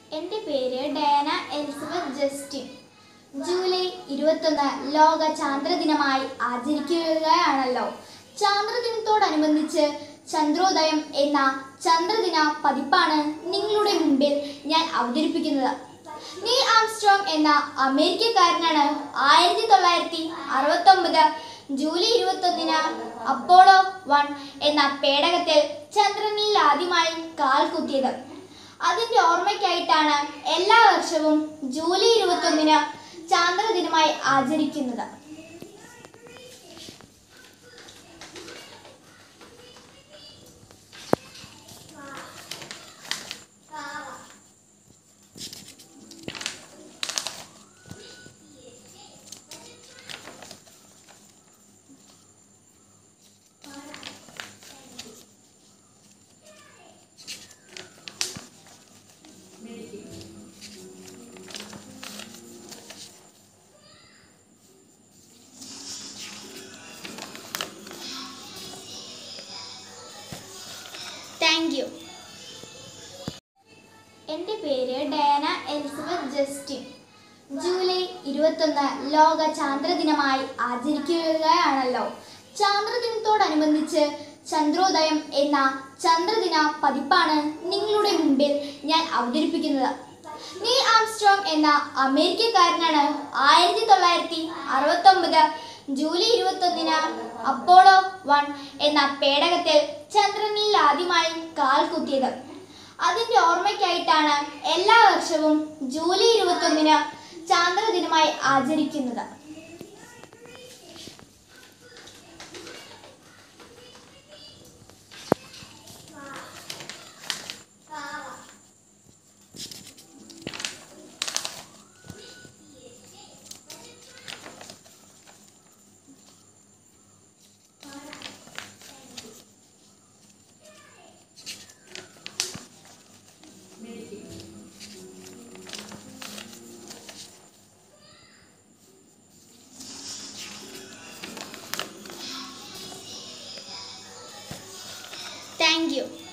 എൻ്റെ പേര് Diana Elizabeth Justin July ഇരുപത്തൊന്ന് ലോക ചാന്ദ്രദിനമായി ആചരിക്കുകയാണല്ലോ ചാന്ദ്രദിനത്തോടനുബന്ധിച്ച് ചന്ദ്രോദയം എന്ന ചന്ദ്രദിന പതിപ്പാണ് നിങ്ങളുടെ മുമ്പിൽ ഞാൻ അവതരിപ്പിക്കുന്നത് നീൽ ആംസ്ട്രോങ് എന്ന അമേരിക്കക്കാരനാണ് ആയിരത്തി തൊള്ളായിരത്തി അറുപത്തൊമ്പത് ജൂലൈ ഇരുപത്തൊന്നിന് അപ്പോളോ വൺ എന്ന പേടകത്തിൽ ചന്ദ്രനിൽ ആദ്യമായി കാൽ കുത്തിയത് അതിന്റെ ഓർമ്മയ്ക്കായിട്ടാണ് എല്ലാ വർഷവും ജൂലൈ ഇരുപത്തൊന്നിന് ചാന്ദ്രദിനമായി ആചരിക്കുന്നത് താങ്ക് യു എൻ്റെ പേര് ഡയാന എലിസബത്ത് ജസ്റ്റിൻ ജൂലൈ ഇരുപത്തൊന്ന് ലോക ചാന്ദ്രദിനമായി ആചരിക്കുകയാണല്ലോ ചാന്ദ്രദിനത്തോടനുബന്ധിച്ച് ചന്ദ്രോദയം എന്ന ചന്ദ്രദിന പതിപ്പാണ് നിങ്ങളുടെ മുമ്പിൽ ഞാൻ അവതരിപ്പിക്കുന്നത് നീൽ ആംസ്ട്രോങ് എന്ന അമേരിക്കക്കാരനാണ് ആയിരത്തി തൊള്ളായിരത്തി അറുപത്തൊമ്പത് ജൂലൈ ഇരുപത്തൊന്നിന് അപ്പോളോ വൺ എന്ന പേടകത്തിൽ ചന്ദ്രനിൽ ആദ്യമായി കാൽ കുത്തിയത് അതിന്റെ ഓർമ്മയ്ക്കായിട്ടാണ് എല്ലാ വർഷവും ജൂലൈ ഇരുപത്തൊന്നിന് ചാന്ദ്രദിനമായി ആചരിക്കുന്നത് താങ്ക് യു